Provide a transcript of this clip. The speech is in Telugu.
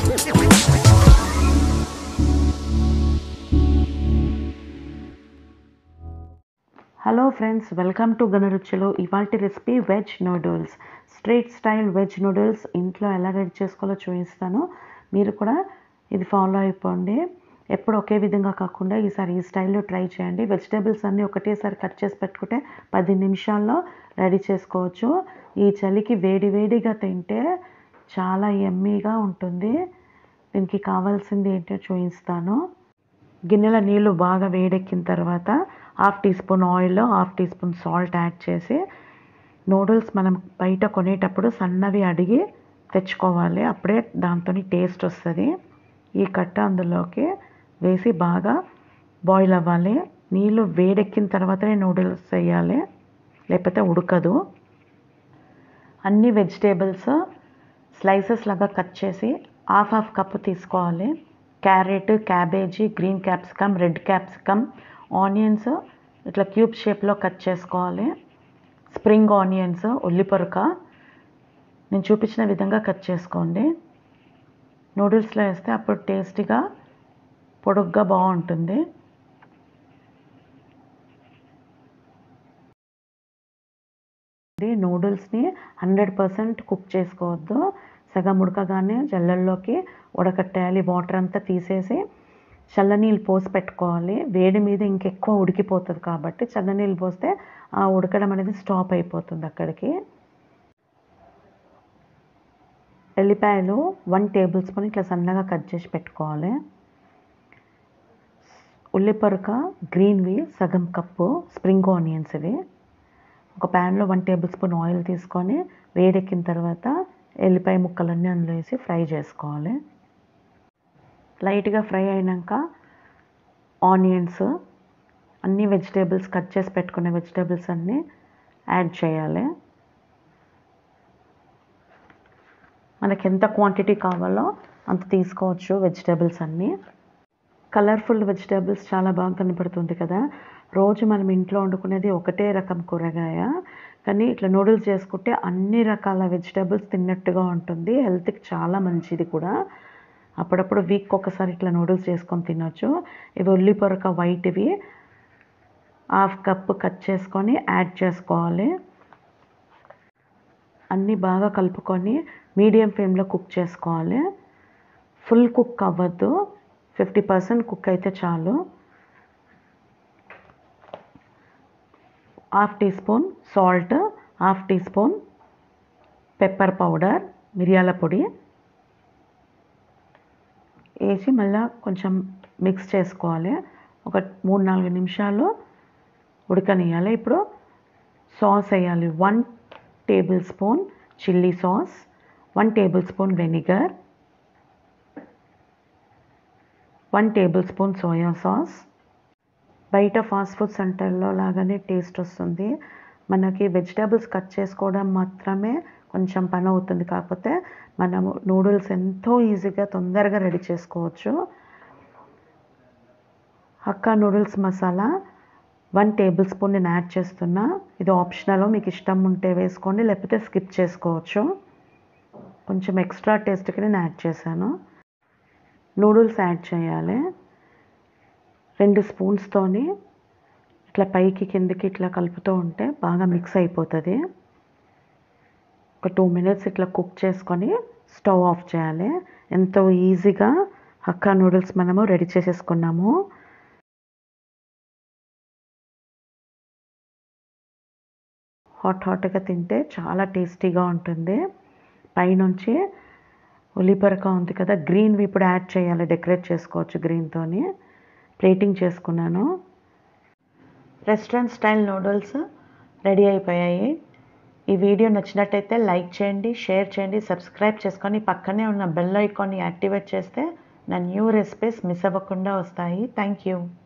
hello friends welcome to Ganaruchulu ఇవాల్టి recipe veg noodles street style veg noodles ఇంట్లో ఎలా రెడీ చేసుకోవాలో చూపిస్తాను మీరు కూడా ఇది ఫాలో అయిపోండి ఎప్పుడు ఒకే విధంగా కాకుండా ఈసారి ఈ స్టైల్లో ట్రై చేయండి వెజిటేబుల్స్ అన్నీ ఒకటేసారి కట్ చేసి పెట్టుకుంటే పది నిమిషాల్లో రెడీ చేసుకోవచ్చు ఈ చలికి వేడి వేడిగా తింటే చాలా ఎమ్మీగా ఉంటుంది దీనికి కావాల్సింది ఏంటో చూపిస్తాను గిన్నెల నీళ్ళు బాగా వేడెక్కిన తర్వాత half teaspoon oil half teaspoon salt add చేసి నూడిల్స్ మనం బయట కొనేటప్పుడు సన్నవి అడిగి తెచ్చుకోవాలి అప్పుడే దాంతో టేస్ట్ వస్తుంది ఈ కట్ట అందులోకి వేసి బాగా బాయిల్ అవ్వాలి నీళ్ళు వేడెక్కిన తర్వాతనే నూడిల్స్ వేయాలి లేకపోతే ఉడకదు అన్ని వెజిటేబుల్స్ స్లైసెస్ లాగా కట్ చేసి హాఫ్ హాఫ్ కప్పు తీసుకోవాలి carrot cabbage green capsicum red capsicum onions ఇట్లా క్యూబ్ షేప్లో కట్ చేసుకోవాలి స్ప్రింగ్ ఆనియన్స్ ఉల్లిపొరక నేను చూపించిన విధంగా కట్ చేసుకోండి నూడిల్స్లో వేస్తే అప్పుడు టేస్టీగా పొడుగ్గా బాగుంటుంది నూడిల్స్ని హండ్రెడ్ పర్సెంట్ కుక్ చేసుకోవద్దు సగం ఉడకగానే జల్లల్లోకి ఉడకట్టేయాలి వాటర్ అంతా తీసేసి చల్లనీళ్ళు పోసి పెట్టుకోవాలి వేడి మీద ఇంకెక్కువ ఉడికిపోతుంది కాబట్టి చల్లనీళ్ళు పోస్తే ఆ ఉడకడం అనేది స్టాప్ అయిపోతుంది అక్కడికి ఎల్లిపాయలు వన్ టేబుల్ స్పూన్ ఇట్లా సన్నగా కట్ చేసి పెట్టుకోవాలి ఉల్లిపొరక గ్రీన్వి సగం కప్పు స్ప్రింగ్ ఆనియన్స్ ఇవి ఒక ప్యాన్లో వన్ టేబుల్ స్పూన్ ఆయిల్ తీసుకొని వేడెక్కిన తర్వాత ఎల్లిపాయ ముక్కలన్నీ అందులో వేసి ఫ్రై చేసుకోవాలి లైట్గా ఫ్రై అయినాక ఆనియన్స్ అన్ని వెజిటేబుల్స్ కట్ చేసి పెట్టుకునే వెజిటేబుల్స్ అన్నీ యాడ్ చేయాలి మనకి ఎంత క్వాంటిటీ కావాలో అంత తీసుకోవచ్చు వెజిటేబుల్స్ అన్నీ కలర్ఫుల్ వెజిటేబుల్స్ చాలా బాగా కనపడుతుంది కదా రోజు మనం ఇంట్లో వండుకునేది ఒకటే రకం కూరగాయ కానీ ఇట్లా నూడిల్స్ చేసుకుంటే అన్ని రకాల వెజిటేబుల్స్ తిన్నట్టుగా ఉంటుంది హెల్త్కి చాలా మంచిది కూడా అప్పుడప్పుడు వీక్ ఒకసారి ఇట్లా నూడిల్స్ చేసుకొని తినొచ్చు ఇవి ఉల్లి పొరక వైట్ ఇవి హాఫ్ కప్ కట్ చేసుకొని యాడ్ చేసుకోవాలి అన్నీ బాగా కలుపుకొని మీడియం ఫ్లేమ్లో కుక్ చేసుకోవాలి ఫుల్ కుక్ అవ్వద్దు ఫిఫ్టీ పర్సెంట్ కుక్ అయితే చాలు half teaspoon salt half teaspoon pepper powder మిరియాల పొడి వేసి మళ్ళీ కొంచెం మిక్స్ చేసుకోవాలి ఒక మూడు నాలుగు నిమిషాలు ఉడకనియాలి ఇప్పుడు సాస్ వేయాలి one tablespoon chilli sauce one tablespoon vinegar one tablespoon soya sauce బయట ఫాస్ట్ ఫుడ్ సెంటర్లో లాగానే టేస్ట్ వస్తుంది మనకి వెజిటేబుల్స్ కట్ చేసుకోవడం మాత్రమే కొంచెం పని అవుతుంది కాకపోతే మనము నూడిల్స్ ఎంతో ఈజీగా తొందరగా రెడీ చేసుకోవచ్చు hakka noodles masala one tablespoon నేను యాడ్ చేస్తున్నా ఇది ఆప్షనల్ మీకు ఇష్టం ఉంటే వేసుకోండి లేకపోతే స్కిప్ చేసుకోవచ్చు కొంచెం ఎక్స్ట్రా టేస్ట్కి నేను యాడ్ చేశాను నూడిల్స్ యాడ్ చేయాలి రెండు స్పూన్స్తోని ఇట్లా పైకి కిందకి ఇట్లా కలుపుతూ ఉంటే బాగా మిక్స్ అయిపోతుంది ఒక టూ మినిట్స్ ఇట్లా కుక్ చేసుకొని స్టవ్ ఆఫ్ చేయాలి ఎంతో ఈజీగా హక్కా నూడిల్స్ మనము రెడీ చేసేసుకున్నాము హాట్ హాట్గా తింటే చాలా టేస్టీగా ఉంటుంది పైనుంచి ఉల్లిపరక ఉంది కదా గ్రీన్వి ఇప్పుడు యాడ్ చేయాలి డెకరేట్ చేసుకోవచ్చు గ్రీన్తోని ప్లేటింగ్ చేసుకున్నాను రెస్టారెంట్ స్టైల్ నూడిల్స్ రెడీ అయిపోయాయి ఈ వీడియో నచ్చినట్టయితే లైక్ చేయండి షేర్ చేయండి సబ్స్క్రైబ్ చేసుకొని పక్కనే ఉన్న బెల్ ఐకాన్ని యాక్టివేట్ చేస్తే నా న్యూ రెసిపీస్ మిస్ అవ్వకుండా వస్తాయి థ్యాంక్ యూ